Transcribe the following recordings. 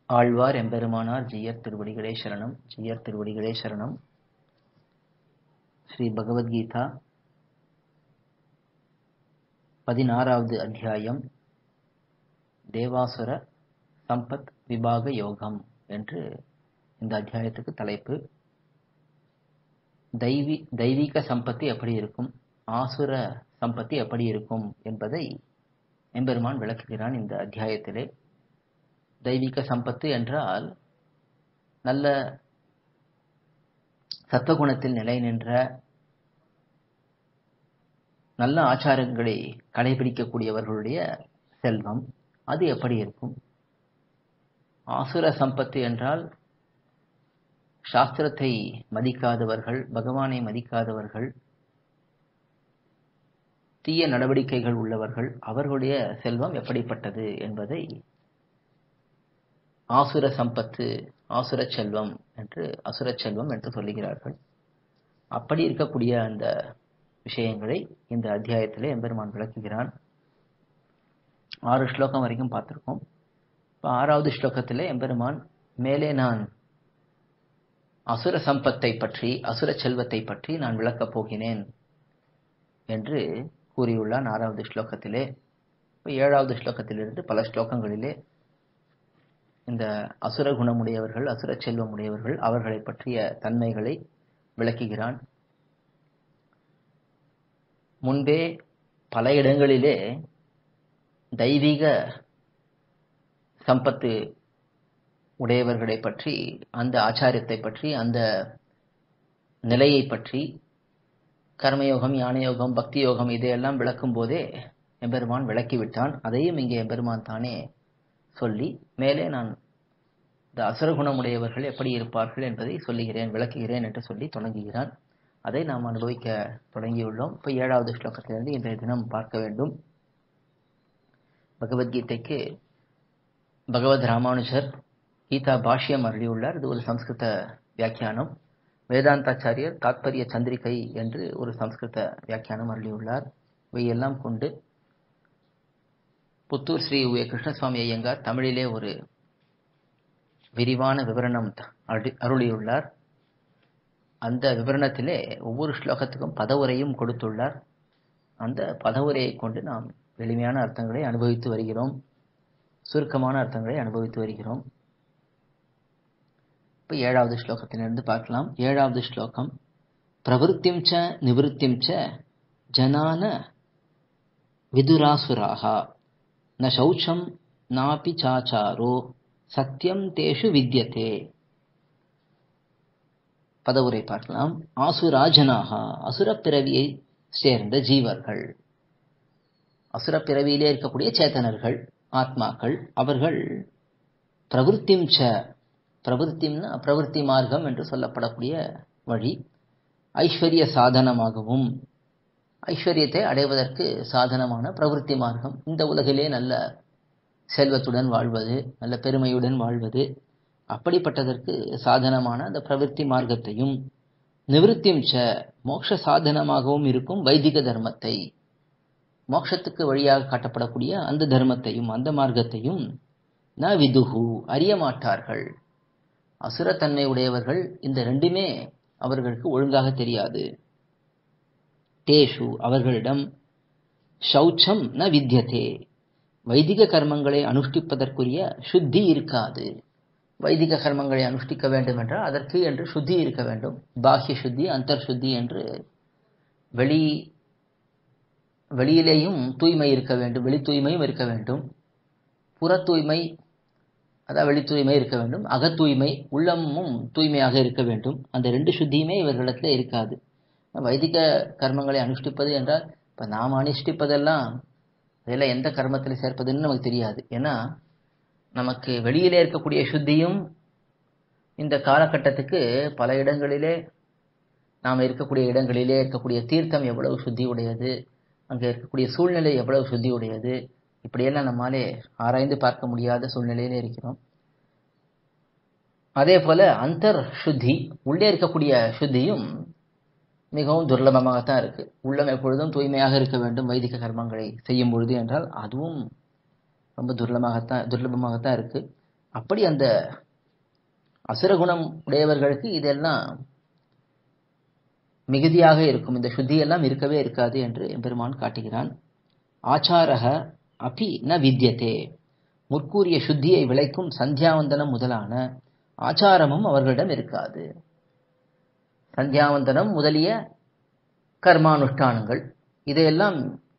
ஆழ்வார் எம்பெருமானார் ஜீயர் திருவடிகளே சரணம் ஜீயர் திருவடிகளே சரணம் ஸ்ரீ பகவத்கீதா பதினாறாவது அத்தியாயம் தேவாசுர சம்பத் விபாக யோகம் என்று இந்த அத்தியாயத்துக்கு தலைப்பு தெய்வீ தெய்வீக சம்பத்தி எப்படி இருக்கும் ஆசுர சம்பத்தி எப்படி இருக்கும் என்பதை எம்பெருமான் விளக்குகிறான் இந்த அத்தியாயத்திலே தெய்வீக சம்பத்து என்றால் நல்ல சத்துவகுணத்தில் நிலை நின்ற நல்ல ஆச்சாரங்களை கடைபிடிக்கக்கூடியவர்களுடைய செல்வம் அது எப்படி இருக்கும் ஆசுர சம்பத்து என்றால் சாஸ்திரத்தை மதிக்காதவர்கள் பகவானை மதிக்காதவர்கள் தீய நடவடிக்கைகள் உள்ளவர்கள் அவர்களுடைய செல்வம் எப்படிப்பட்டது என்பதை ஆசுர சம்பத்து ஆசுர செல்வம் என்று அசுர செல்வம் என்று சொல்லுகிறார்கள் அப்படி இருக்கக்கூடிய அந்த விஷயங்களை இந்த அத்தியாயத்திலே எம்பெருமான் விளக்குகிறான் ஆறு ஸ்லோகம் வரைக்கும் பார்த்திருக்கோம் இப்போ ஆறாவது ஸ்லோகத்திலே எம்பெருமான் மேலே நான் அசுர சம்பத்தை பற்றி அசுர செல்வத்தை பற்றி நான் விளக்கப் போகிறேன் என்று கூறியுள்ளான் ஆறாவது ஸ்லோகத்திலே இப்போ ஏழாவது ஸ்லோகத்திலிருந்து பல ஸ்லோகங்களிலே இந்த அசுர குணமுடையவர்கள் அசுர செல்வமுடையவர்கள் அவர்களை பற்றிய தன்மைகளை விளக்குகிறான் முன்பே பல இடங்களிலே தெய்வீக சம்பத்து உடையவர்களை பற்றி அந்த ஆச்சாரியத்தை பற்றி அந்த நிலையை பற்றி கர்மயோகம் ஞானயோகம் பக்தி யோகம் இதையெல்லாம் விளக்கும் போதே எம்பெருமான் விளக்கிவிட்டான் அதையும் இங்கே எம்பெருமான் தானே சொல்லி மேலே நான் இந்த அசுரகுணமுடையவர்கள் எப்படி இருப்பார்கள் என்பதை சொல்லுகிறேன் விளக்குகிறேன் என்று சொல்லி தொடங்குகிறான் அதை நாம் அனுபவிக்க தொடங்கியுள்ளோம் இப்போ ஏழாவது ஸ்லோகத்திலிருந்து இன்றைய தினம் பார்க்க வேண்டும் பகவத்கீதைக்கு பகவத் ராமானுஜர் கீதா பாஷ்யம் அருளியுள்ளார் இது ஒரு சம்ஸ்கிருத வியாக்கியானம் வேதாந்தாச்சாரியர் தாத்பரிய சந்திரிகை என்று ஒரு சம்ஸ்கிருத வியாக்கியானம் அருளியுள்ளார் இவையெல்லாம் கொண்டு புத்தூர் ஸ்ரீ உய கிருஷ்ணசுவாமி ஐயங்கார் தமிழிலே ஒரு விரிவான விவரணம் அருளியுள்ளார் அந்த விவரணத்திலே ஒவ்வொரு ஸ்லோகத்துக்கும் பதவுரையும் கொடுத்துள்ளார் அந்த பதவுரையை கொண்டு நாம் எளிமையான அர்த்தங்களை அனுபவித்து வருகிறோம் சுருக்கமான அர்த்தங்களை அனுபவித்து வருகிறோம் இப்போ ஏழாவது ஸ்லோகத்திலிருந்து பார்க்கலாம் ஏழாவது ஸ்லோகம் பிரவருத்திம் ச நிவృత్తిம் ச ஜனான விதுராசுராகா ந சௌச்சம் நாபி சாச்சாரோ சத்தியம் தேஷு வித்தியதே பதவுரை பார்க்கலாம் ஆசுராஜனாகா அசுர பிறவியை சேர்ந்த ஜீவர்கள் அசுர பிறவியிலே இருக்கக்கூடிய சேத்தனர்கள் ஆத்மாக்கள் அவர்கள் பிரவருத்திம் ச பிரவருத்திம்னா பிரவருத்தி மார்க்கம் என்று சொல்லப்படக்கூடிய வழி ஐஸ்வர்ய சாதனமாகவும் ஐஸ்வர்யத்தை அடைவதற்கு சாதனமான பிரவருத்தி மார்க்கம் இந்த உலகிலே நல்ல செல்வத்துடன் வாழ்வது நல்ல பெருமையுடன் வாழ்வது அப்படிப்பட்டதற்கு சாதனமான அந்த பிரவருத்தி மார்க்கத்தையும் நிவృత్తిம் ச மோட்ச சாதனமாகவும் இருக்கும் வைதிக தர்மத்தை மோட்சத்துக்கு வழியாக காட்டப்படக்கூடிய அந்த தர்மத்தையும் அந்த மார்க்கத்தையும் ந விதுகு அறிய மாட்டார்கள் அசுரத்தன்மை உடையவர்கள் இந்த ரெண்டுமே அவர்களுக்கு ஒழுங்காக தெரியாது தேஷு அவர்களிடம் சௌச்சம் ந வித்தியதே வைதிக கர்மங்களை அனுஷ்டிப்பதற்குரிய சுத்தி இருக்காது வைதிக கர்மங்களை அனுஷ்டிக்க வேண்டும் என்றால் அதற்கு என்று சுத்தி இருக்க வேண்டும் பாஹ்ய சுத்தி அந்தர் சுத்தி என்று வெளி வெளியிலேயும் தூய்மை இருக்க வேண்டும் வெளி தூய்மையும் இருக்க வேண்டும் புற தூய்மை அதாவது வெளி தூய்மை இருக்க வேண்டும் அகத்தூய்மை உள்ளமும் தூய்மையாக இருக்க வேண்டும் அந்த ரெண்டு சுத்தியுமே இவர்களிடத்துல இருக்காது வைதிக கர்மங்களை அனுஷ்டிப்பது என்றால் இப்போ நாம் அனுஷ்டிப்பதெல்லாம் இதெல்லாம் எந்த கர்மத்தில் சேர்ப்பதுன்னு நமக்கு தெரியாது ஏன்னா நமக்கு வெளியிலே இருக்கக்கூடிய சுத்தியும் இந்த காலகட்டத்துக்கு பல இடங்களிலே நாம் இருக்கக்கூடிய இடங்களிலே இருக்கக்கூடிய தீர்த்தம் எவ்வளவு சுத்தி உடையது அங்கே இருக்கக்கூடிய சூழ்நிலை எவ்வளவு சுத்தி உடையது இப்படியெல்லாம் நம்மாலே ஆராய்ந்து பார்க்க முடியாத சூழ்நிலையிலே இருக்கிறோம் அதே போல அந்தர் சுத்தி உள்ளே இருக்கக்கூடிய சுத்தியும் மிகவும் துர்லபமாகத்தான் இருக்கு உள்ளம் எப்பொழுதும் தூய்மையாக இருக்க வேண்டும் வைதிக கர்மங்களை செய்யும் பொழுது என்றால் அதுவும் ரொம்ப துர்லபமாகத்தான் துர்லபமாகத்தான் இருக்கு அப்படி அந்த அசுரகுணம் உடையவர்களுக்கு இதெல்லாம் மிகுதியாக இருக்கும் இந்த சுத்தியெல்லாம் இருக்கவே இருக்காது என்று பெருமான் காட்டுகிறான் ஆச்சாரக அபி ந வித்தியதே முற்கூறிய சுத்தியை விளைக்கும் சந்தியாவந்தனம் முதலான ஆச்சாரமும் அவர்களிடம் இருக்காது சந்தியாவந்தனம் முதலிய கர்மானுஷ்டானங்கள் இதையெல்லாம்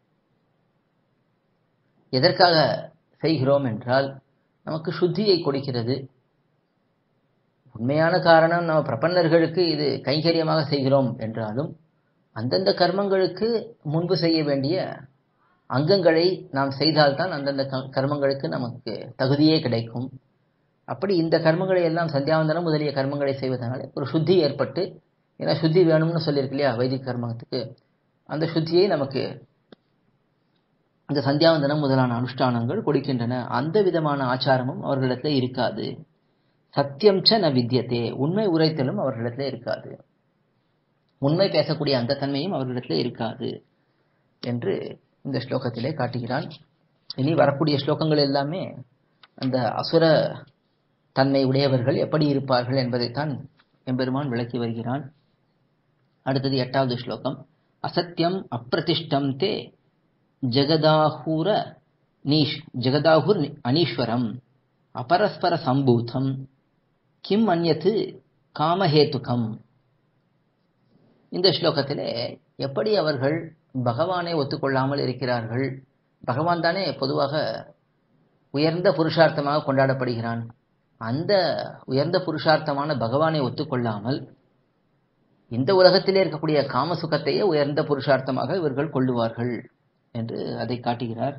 எதற்காக செய்கிறோம் என்றால் நமக்கு சுத்தியை கொடுக்கிறது உண்மையான காரணம் நம்ம பிரபன்னர்களுக்கு இது கைங்கரியமாக செய்கிறோம் என்றாலும் அந்தந்த கர்மங்களுக்கு முன்பு செய்ய வேண்டிய அங்கங்களை நாம் செய்தால்தான் அந்தந்த கர்மங்களுக்கு நமக்கு தகுதியே கிடைக்கும் அப்படி இந்த கர்மங்களை எல்லாம் சந்தியாவந்தனம் முதலிய கர்மங்களை செய்வதனால ஒரு சுத்தி ஏற்பட்டு ஏன்னா சுத்தி வேணும்னு சொல்லியிருக்கு இல்லையா வைதிக கர்மத்துக்கு அந்த சுத்தியை நமக்கு அந்த சந்தியாவந்தனம் முதலான அனுஷ்டானங்கள் கொடுக்கின்றன அந்த விதமான ஆச்சாரமும் அவர்களிடத்தில் இருக்காது சத்தியம் ச ந வித்தியத்தே உண்மை உரைத்தலும் அவர்களிடத்தில் இருக்காது உண்மை பேசக்கூடிய அந்த தன்மையும் அவர்களிடத்தில் இருக்காது என்று இந்த ஸ்லோகத்திலே காட்டுகிறான் இனி வரக்கூடிய ஸ்லோகங்கள் எல்லாமே அந்த அசுர தன்மை உடையவர்கள் எப்படி இருப்பார்கள் என்பதைத்தான் எம்பெருமான் விளக்கி வருகிறான் அடுத்தது எட்டாவது ஸ்லோகம் அசத்தியம் அப்பிரதிஷ்டம் தே ஜெகதாஹூர நீஷ் ஜெகதாஹூர் அனீஸ்வரம் அபரஸ்பர சம்பூதம் கிம் அந்நத்து காமஹேத்துகம் இந்த ஸ்லோகத்திலே எப்படி அவர்கள் பகவானை ஒத்துக்கொள்ளாமல் இருக்கிறார்கள் பகவான் தானே பொதுவாக உயர்ந்த புருஷார்த்தமாக கொண்டாடப்படுகிறான் அந்த உயர்ந்த புருஷார்த்தமான பகவானை ஒத்துக்கொள்ளாமல் இந்த உலகத்திலே இருக்கக்கூடிய காம சுகத்தையே உயர்ந்த புருஷார்த்தமாக இவர்கள் கொள்ளுவார்கள் என்று அதை காட்டுகிறார்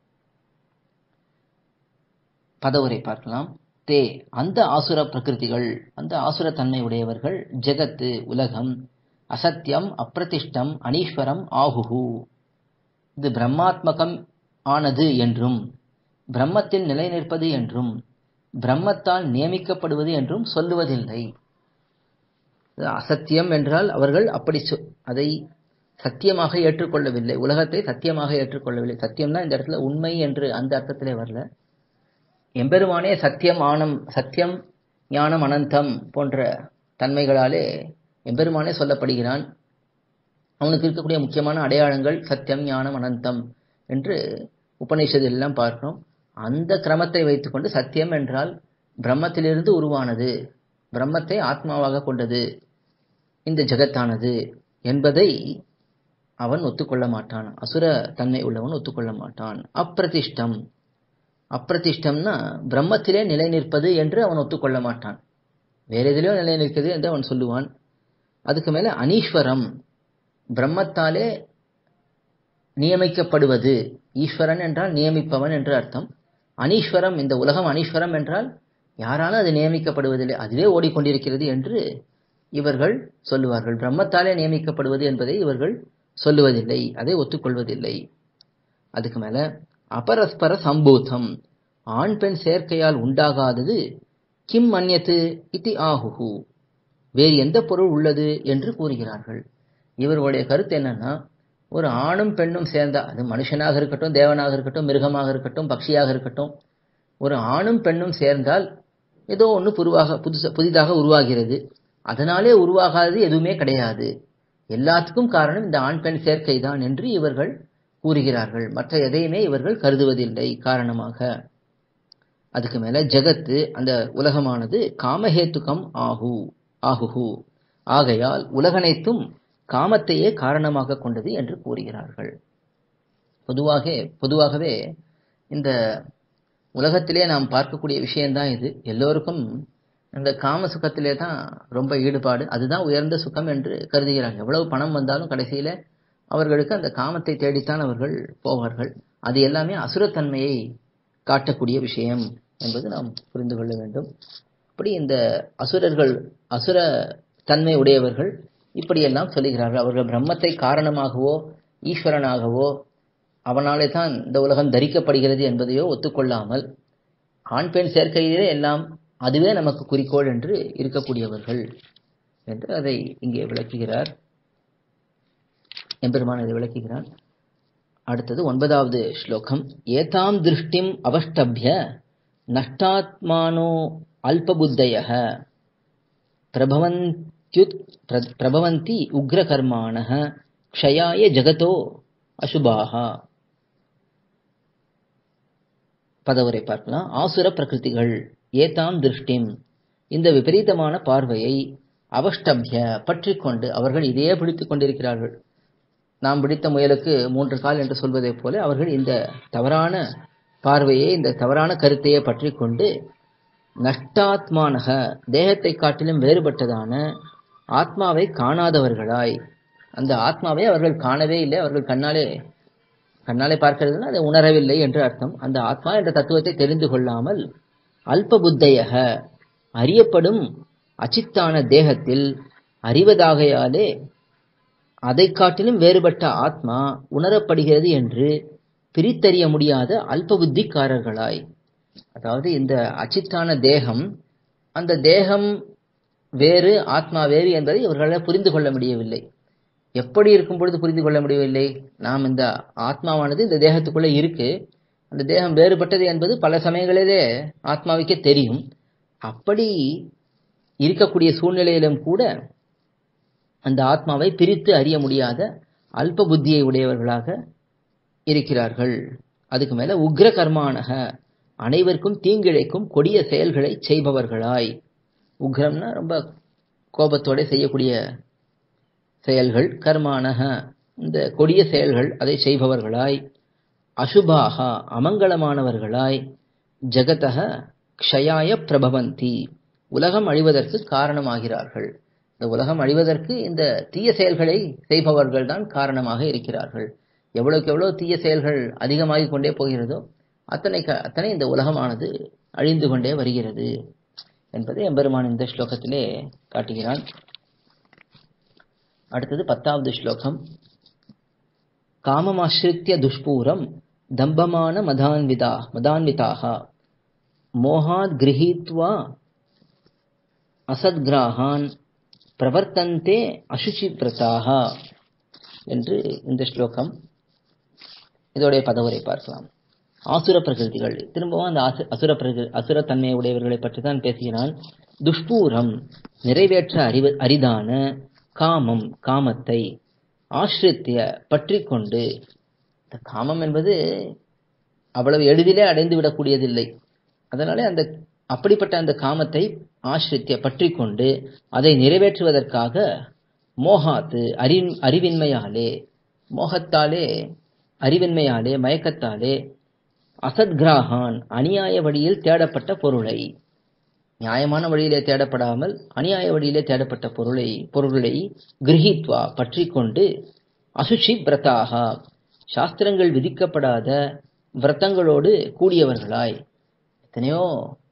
பதவுரை பார்க்கலாம் தே அந்த ஆசுர பிரகிருதிகள் அந்த ஆசுர தன்மை உடையவர்கள் ஜெகத்து உலகம் அசத்தியம் அப்பிரதிஷ்டம் அனீஸ்வரம் ஆகுகு இது பிரம்மாத்மகம் ஆனது என்றும் பிரம்மத்தில் நிலை நிற்பது என்றும் பிரம்மத்தால் நியமிக்கப்படுவது என்றும் சொல்லுவதில்லை அசத்தியம் என்றால் அவர்கள் அப்படி அதை சத்தியமாக ஏற்றுக்கொள்ளவில்லை உலகத்தை சத்தியமாக ஏற்றுக்கொள்ளவில்லை சத்தியம்னா இந்த இடத்துல உண்மை என்று அந்த அர்த்தத்திலே வரல எம்பெருமானே சத்தியம் ஆனம் சத்தியம் ஞானம் அனந்தம் போன்ற தன்மைகளாலே எம்பெருமானே சொல்லப்படுகிறான் அவனுக்கு இருக்கக்கூடிய முக்கியமான அடையாளங்கள் சத்தியம் ஞானம் அனந்தம் என்று உபநிஷதெல்லாம் பார்க்கிறோம் அந்த கிரமத்தை வைத்துக்கொண்டு சத்தியம் என்றால் பிரம்மத்திலிருந்து உருவானது பிரம்மத்தை ஆத்மாவாக கொண்டது இந்த ஜெகத்தானது என்பதை அவன் ஒத்துக்கொள்ள மாட்டான் அசுர தன்மை உள்ளவன் ஒத்துக்கொள்ள மாட்டான் அப்பிரதிஷ்டம் அப்பிரதிஷ்டம்னா பிரம்மத்திலே நிலை நிற்பது என்று அவன் ஒத்துக்கொள்ள மாட்டான் வேற எதிலையோ நிலை நிற்கிறது என்று அவன் சொல்லுவான் அதுக்கு மேல அனீஸ்வரம் பிரம்மத்தாலே நியமிக்கப்படுவது ஈஸ்வரன் என்றால் நியமிப்பவன் என்று அர்த்தம் அனீஸ்வரம் இந்த உலகம் அனீஸ்வரம் என்றால் யாராலும் அது நியமிக்கப்படுவதில்லை அதுவே ஓடிக்கொண்டிருக்கிறது என்று இவர்கள் சொல்லுவார்கள் பிரம்மத்தாலே நியமிக்கப்படுவது என்பதை இவர்கள் சொல்லுவதில்லை அதை ஒத்துக்கொள்வதில்லை அதுக்கு மேல அபரஸ்பர சம்பூதம் ஆண் பெண் சேர்க்கையால் உண்டாகாதது கிம் மன்யத்து இத்தி ஆகுகு வேறு எந்த பொருள் உள்ளது என்று கூறுகிறார்கள் இவர்களுடைய கருத்து என்னன்னா ஒரு ஆணும் பெண்ணும் சேர்ந்தா அது மனுஷனாக இருக்கட்டும் தேவனாக இருக்கட்டும் மிருகமாக இருக்கட்டும் பக்ஷியாக இருக்கட்டும் ஒரு ஆணும் பெண்ணும் சேர்ந்தால் ஏதோ ஒன்று புதுவாக புதுசு புதிதாக உருவாகிறது அதனாலே உருவாகாதது எதுவுமே கிடையாது எல்லாத்துக்கும் காரணம் இந்த ஆண் பெண் சேர்க்கை தான் என்று இவர்கள் கூறுகிறார்கள் மற்ற எதையுமே இவர்கள் கருதுவதில்லை காரணமாக அதுக்கு மேல ஜெகத்து அந்த உலகமானது காமஹேத்துகம் ஆகு ஆகுகு ஆகையால் உலகனைத்தும் காமத்தையே காரணமாக கொண்டது என்று கூறுகிறார்கள் பொதுவாக பொதுவாகவே இந்த உலகத்திலே நாம் பார்க்கக்கூடிய விஷயம்தான் இது எல்லோருக்கும் இந்த காம சுகத்திலே தான் ரொம்ப ஈடுபாடு அதுதான் உயர்ந்த சுகம் என்று கருதுகிறார்கள் எவ்வளவு பணம் வந்தாலும் கடைசியில அவர்களுக்கு அந்த காமத்தை தேடித்தான் அவர்கள் போவார்கள் அது எல்லாமே அசுரத்தன்மையை காட்டக்கூடிய விஷயம் என்பது நாம் புரிந்து கொள்ள வேண்டும் அப்படி இந்த அசுரர்கள் அசுர தன்மை உடையவர்கள் இப்படியெல்லாம் சொல்லுகிறார்கள் அவர்கள் பிரம்மத்தை காரணமாகவோ ஈஸ்வரனாகவோ அவனாலே தான் இந்த உலகம் தரிக்கப்படுகிறது என்பதையோ ஒத்துக்கொள்ளாமல் ஆண் பெண் சேர்க்கையிலே எல்லாம் அதுவே நமக்கு குறிக்கோள் என்று இருக்கக்கூடியவர்கள் என்று அதை இங்கே விளக்குகிறார் எம்பெருமான் அதை விளக்குகிறான் அடுத்தது ஒன்பதாவது ஸ்லோகம் ஏதாம் திருஷ்டிம் அவஷ்டபிய நஷ்டாத்மானோ அல்பபுத்தயः பிரபவந்த்யுத் பிர- பிரபவந்தி உக்ரகர்மாணः க்ஷயாய ஜகதோ அசுபாக பதவரை பார்க்கலாம் ஆசுர பிரகிருதிகள் ஏதாம் திருஷ்டிம் இந்த விபரீதமான பார்வையை அவஷ்டபிய பற்றிக் கொண்டு அவர்கள் இதையே பிடித்துக் கொண்டிருக்கிறார்கள் நாம் பிடித்த முயலுக்கு மூன்று கால் என்று சொல்வதைப் போல அவர்கள் இந்த தவறான பார்வையை இந்த தவறான கருத்தையே பற்றிக் கொண்டு நஷ்டாத்மானக தேகத்தை காட்டிலும் வேறுபட்டதான ஆத்மாவை காணாதவர்களாய் அந்த ஆத்மாவை அவர்கள் காணவே இல்லை அவர்கள் கண்ணாலே கண்ணாலே பார்க்கிறதுனா அதை உணரவில்லை என்று அர்த்தம் அந்த ஆத்மா என்ற தத்துவத்தை தெரிந்து கொள்ளாமல் அல்ப புத்தையக அறியப்படும் அச்சித்தான தேகத்தில் அறிவதாகையாலே அதை காட்டிலும் வேறுபட்ட ஆத்மா உணரப்படுகிறது என்று பிரித்தறிய முடியாத அல்ப புத்திக்காரர்களாய் அதாவது இந்த அச்சித்தான தேகம் அந்த தேகம் வேறு ஆத்மா வேறு என்பதை இவர்களால் புரிந்து கொள்ள முடியவில்லை எப்படி இருக்கும் பொழுது புரிந்து கொள்ள முடியவில்லை நாம் இந்த ஆத்மாவானது இந்த தேகத்துக்குள்ள இருக்கு அந்த தேகம் வேறுபட்டது என்பது பல சமயங்களிலே ஆத்மாவுக்கே தெரியும் அப்படி இருக்கக்கூடிய சூழ்நிலையிலும் கூட அந்த ஆத்மாவை பிரித்து அறிய முடியாத அல்ப புத்தியை உடையவர்களாக இருக்கிறார்கள் அதுக்கு மேல உக்ர கர்மானக அனைவருக்கும் தீங்கிழைக்கும் கொடிய செயல்களை செய்பவர்களாய் உக்ரம்னா ரொம்ப கோபத்தோட செய்யக்கூடிய செயல்கள் கர்மானக இந்த கொடிய செயல்கள் அதை செய்பவர்களாய் அசுபாக அமங்கலமானவர்களாய் ஜகதக க்ஷயாய பிரபவந்தி உலகம் அழிவதற்கு காரணமாகிறார்கள் இந்த உலகம் அழிவதற்கு இந்த தீய செயல்களை செய்பவர்கள் தான் காரணமாக இருக்கிறார்கள் எவ்வளவுக்கு எவ்வளவு தீய செயல்கள் அதிகமாகிக் கொண்டே போகிறதோ அத்தனை க- அத்தனை இந்த உலகமானது அழிந்து கொண்டே வருகிறது என்பதை எம்பெருமான் இந்த ஸ்லோகத்திலே காட்டுகிறான் அடுத்தது பத்தாவது ஸ்லோகம் காமமாஸ்ரித்ய துஷ்பூரம் தம்பமான மதான்விதா மதான்விதாக மோகாத் கிரகீத்வா அசத்கிராகான் பிரவர்த்தந்தே அசுச்சிபிரதாக என்று இந்த ஸ்லோகம் இதோடைய பதவுரை பார்க்கலாம் ஆசுர பிரகிருதிகள் திரும்பவும் அந்த ஆசு- அசுர பிரகிரு அசுரத்தன்மை உடையவர்களை பற்றி தான் பேசுகிறான் துஷ்பூரம் நிறைவேற்ற அறிவு அரிதான காமம் காமத்தை ஆசிரித்திய பற்றி கொண்டு இந்த காமம் என்பது அவ்வளவு எளிதிலே அடைந்து விடக்கூடியதில்லை அதனாலே அந்த அப்படிப்பட்ட அந்த காமத்தை ஆசிரித்திய பற்றி கொண்டு அதை நிறைவேற்றுவதற்காக மோகாத்து அறி அறிவின்மையாலே மோகத்தாலே அறிவின்மையாலே மயக்கத்தாலே அசத்கிராகான் அநியாய வழியில் தேடப்பட்ட பொருளை நியாயமான வழியிலே தேடப்படாமல் அநியாய வழியிலே தேடப்பட்ட பொருளை பொருள்களை கிரகித்வா பற்றி கொண்டு அசுச்சி பிரதாகா சாஸ்திரங்கள் விதிக்கப்படாத விரதங்களோடு கூடியவர்களாய் எத்தனையோ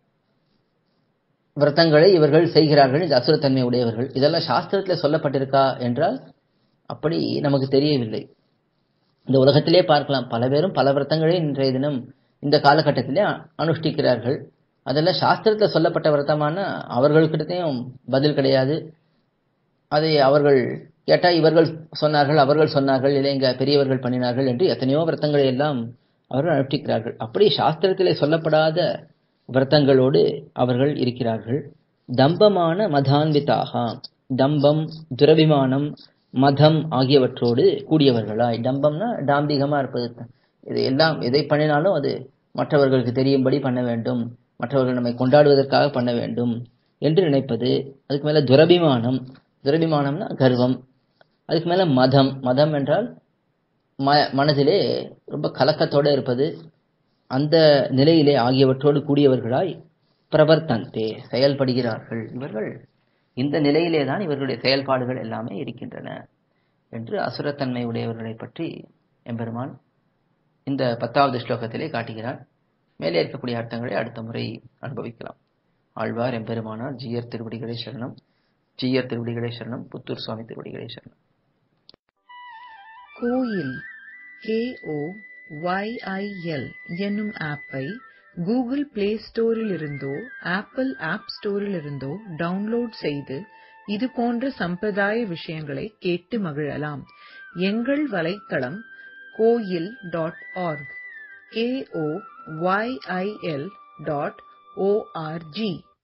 விரதங்களை இவர்கள் செய்கிறார்கள் இந்த அசுரத்தன்மை உடையவர்கள் இதெல்லாம் சாஸ்திரத்தில் சொல்லப்பட்டிருக்கா என்றால் அப்படி நமக்கு தெரியவில்லை இந்த உலகத்திலே பார்க்கலாம் பல பேரும் பல விரதங்களை இன்றைய தினம் இந்த காலகட்டத்திலே அ- அனுஷ்டிக்கிறார்கள் அதெல்லாம் சாஸ்திரத்தில் சொல்லப்பட்ட விரதமான அவர்களுக்கிட்டையும் பதில் கிடையாது அதை அவர்கள் கேட்டா இவர்கள் சொன்னார்கள் அவர்கள் சொன்னார்கள் இல்லை எங்க பெரியவர்கள் பண்ணினார்கள் என்று எத்தனையோ விரதங்களை எல்லாம் அவர்கள் அனுஷ்டிக்கிறார்கள் அப்படி சாஸ்திரத்திலே சொல்லப்படாத விரதங்களோடு அவர்கள் இருக்கிறார்கள் தம்பமான மதான்விதாக தம்பம் துரபிமானம் மதம் ஆகியவற்றோடு கூடியவர்களாய் டம்பம்னா டாம்பிகமா இருப்பது இது எல்லாம் எதை பண்ணினாலும் அது மற்றவர்களுக்கு தெரியும்படி பண்ண வேண்டும் மற்றவர்கள் நம்மை கொண்டாடுவதற்காக பண்ண வேண்டும் என்று நினைப்பது அதுக்கு மேல துரபிமானம் துரபிமானம்னா கர்வம் அதுக்கு மேல மதம் மதம் என்றால் ம- மனதிலே ரொம்ப கலக்கத்தோட இருப்பது அந்த நிலையிலே ஆகியவற்றோடு கூடியவர்களாய் பிரவர்த்தந்தே செயல்படுகிறார்கள் இவர்கள் இந்த நிலையிலே தான் இவர்களுடைய செயல்பாடுகள் எல்லாமே இருக்கின்றன என்று அசுரத்தன்மை உடையவர்களை பற்றி எம்பெருமான் இந்த பத்தாவது ஸ்லோகத்திலே காட்டுகிறார் மேலே இருக்கக்கூடிய அர்த்தங்களை அடுத்த முறை அனுபவிக்கலாம் ஆழ்வார் எம்பெருமானார் ஜீயர் திருவடிகளே சரணம் ஜீயர் திருவடிகளே சரணம் புத்தூர் சுவாமி திருவடிகளே சரணம் கோயில் கேஓ ஒய்ஐஎல் என்னும் ஆப்பை கூகுள் பிளே ஸ்டோரிலிருந்தோ ஆப்பிள் ஆப் ஸ்டோரிலிருந்தோ டவுன்லோட் செய்து இது போன்ற சம்பிரதாய விஷயங்களை கேட்டு மகிழலாம் எங்கள் வலைத்தளம் Koyil dot org K O Y I L dot O R G